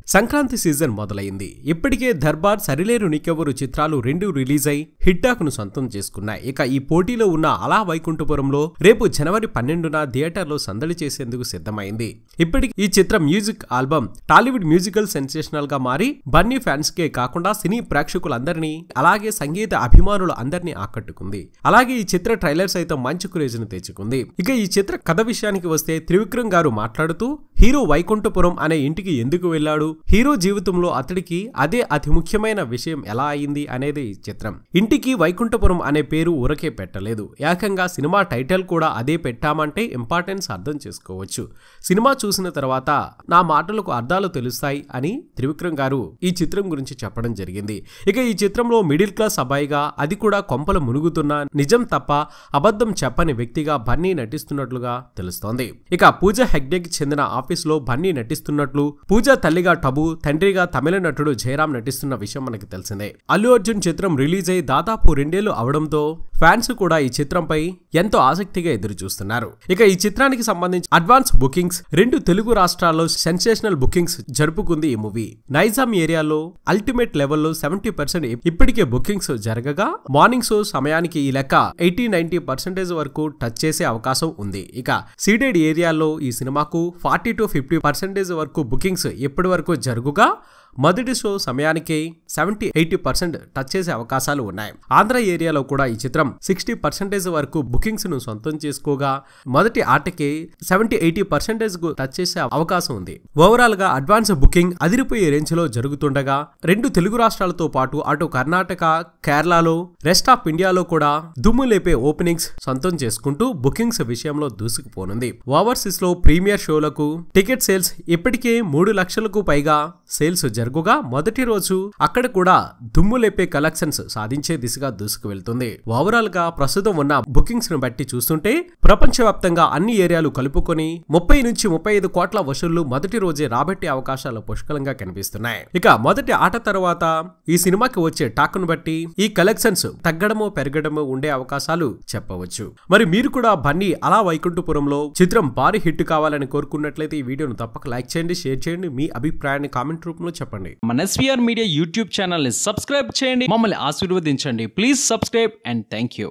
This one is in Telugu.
సంక్రాంతి సీజన్ మొదలైంది ఇప్పటికే దర్బార్ సరిలేరు నీకెవరు చిత్రాలు రెండు రిలీజ్ అయి హిట్టాకును సొంతం చేసుకున్నాయి ఇక ఈ పోటీలో ఉన్న అలా వైకుంఠపురంలో రేపు జనవరి పన్నెండున థియేటర్లో సందడి చేసేందుకు సిద్ధమైంది ఇప్పటికి ఈ చిత్రం music album Tollywood musical sensational గా మారి బన్నీ ఫ్యాన్స్ కే కాకుండా సినీ ప్రేక్షకులందరినీ అలాగే సంగీత అభిమానులు అందరినీ ఆకట్టుకుంది అలాగే ఈ చిత్ర ట్రైలర్ సైతం మంచి క్రేజ్ను తెచ్చుకుంది ఇక ఈ చిత్ర కథ విషయానికి వస్తే త్రివిక్రమ్ గారు మాట్లాడుతూ హీరో వైకుంఠపురం అనే ఇంటికి ఎందుకు వెళ్ళాడు హీరో జీవితంలో అతడికి అదే అతి ముఖ్యమైన విషయం ఎలా అయింది అనేది ఈ చిత్రం ఇంటికి వైకుంఠపురం అనే పేరు ఊరకే పెట్టలేదు ఏకంగా సినిమా టైటిల్ కూడా అదే పెట్టామంటే ఇంపార్టెన్స్ అర్థం చేసుకోవచ్చు సినిమా చూసిన తర్వాత నా మాటలకు అర్థాలు తెలుస్తాయి అని త్రివిక్రమ్ గారు ఈ చిత్రం గురించి చెప్పడం జరిగింది ఇక ఈ చిత్రంలో మిడిల్ క్లాస్ అబ్బాయిగా అది కూడా కొంపలు మునుగుతున్న నిజం తప్ప అబద్ధం చెప్పని వ్యక్తిగా బన్నీ నటిస్తున్నట్లుగా తెలుస్తోంది ఇక పూజ హెగ్డేకి చెందిన ఆఫీస్లో బన్నీ నటిస్తున్నట్లు పూజ తల్లిగా టబు తండ్రిగా తమిళ నటుడు జయరాం నటిస్తున్న విషయం మనకి తెలిసిందే అల్లు అర్జున్ చిత్రం రిలీజ్ అయి దాదాపు రెండేళ్లు అవడంతో ఫ్యాన్స్ కూడా ఈ చిత్రంపై ఎంతో ఆసక్తిగా ఎదురు చూస్తున్నారు ఇక ఈ చిత్రానికి సంబంధించి అడ్వాన్స్ బుకింగ్స్ రెండు తెలుగు రాష్ట్రాల్లో సెన్సేషనల్ బుకింగ్స్ జరుపుకుంది ఈ మూవీ నైజాం ఏరియాలో అల్టిమేట్ లెవెల్లో సెవెంటీ పర్సెంట్ ఇప్పటికే బుకింగ్స్ జరగగా మార్నింగ్ షో సమయానికి ఈ లెక్క ఎయిటీ నైన్టీ పర్సెంటేజ్ వరకు టచ్ చేసే అవకాశం ఉంది ఇక సీడెడ్ ఏరియాలో ఈ సినిమాకు ఫార్టీ టు ఫిఫ్టీ పర్సెంటేజ్ వరకు బుకింగ్స్ ఇప్పటి వరకు జరుగుగా మొదటి షో సమయానికి సెవెంటీ ఎయిటీ పర్సెంట్ టచ్ చేసే అవకాశాలు ఉన్నాయి ఆంధ్ర ఏరియాలో కూడా ఈ చిత్రం సిక్స్టీ పర్సెంటేజ్ వరకు బుకింగ్స్ ను సొంతం చేసుకోగా మొదటి ఆటకి సెవెంటీ ఎయిటీ పర్సెంటేజ్ టచ్ చేసే అవకాశం ఉంది ఓవరాల్ గా అడ్వాన్స్ బుకింగ్ అదిరిపోయే రేంజ్ లో జరుగుతుండగా రెండు తెలుగు రాష్ట్రాలతో పాటు అటు కర్ణాటక కేరళలో రెస్ట్ ఆఫ్ ఇండియాలో కూడా దుమ్ము లేపే ఓపెనింగ్స్ సొంతం చేసుకుంటూ బుకింగ్స్ విషయంలో దూసుకుపోనుంది ఓవర్సీస్ లో ప్రీమియర్ షోలకు టికెట్ సేల్స్ ఇప్పటికే మూడు లక్షలకు పైగా సేల్స్ జరుగుగా మొదటి రోజు అక్కడ కూడా దుమ్ము లేపే కలెక్షన్స్ సాధించే దిశగా దూసుకు వెళ్తుంది ఓవరాల్ గా ప్రస్తుతం ఉన్న బుకింగ్స్ ను బట్టి చూస్తుంటే ప్రపంచవ్యాప్తంగా అన్ని ఏరియాలు కలుపుకొని ముప్పై నుంచి ముప్పై ఐదు కోట్ల వసూళ్లు మొదటి రోజే రాబట్టే అవకాశాలు పుష్కలంగా కనిపిస్తున్నాయి ఇక మొదటి ఆట తర్వాత ఈ సినిమాకి వచ్చే టాక్ను బట్టి ఈ కలెక్షన్స్ తగ్గడమో పెరగడమో ఉండే అవకాశాలు చెప్పవచ్చు మరి మీరు కూడా బన్నీ అలా వైకుంఠపురంలో చిత్రం భారీ హిట్ కావాలని కోరుకున్నట్లయితే ఈ వీడియోను తప్పక లైక్ చేయండి షేర్ చేయండి మీ అభిప్రాయాన్ని కామెంట్ రూపంలో చెప్పండి మన ఎస్వీఆర్ మీడియా యూట్యూబ్ ఛానల్ని సబ్స్క్రైబ్ చేయండి మమ్మల్ని ఆశీర్వదించండి please subscribe and thank you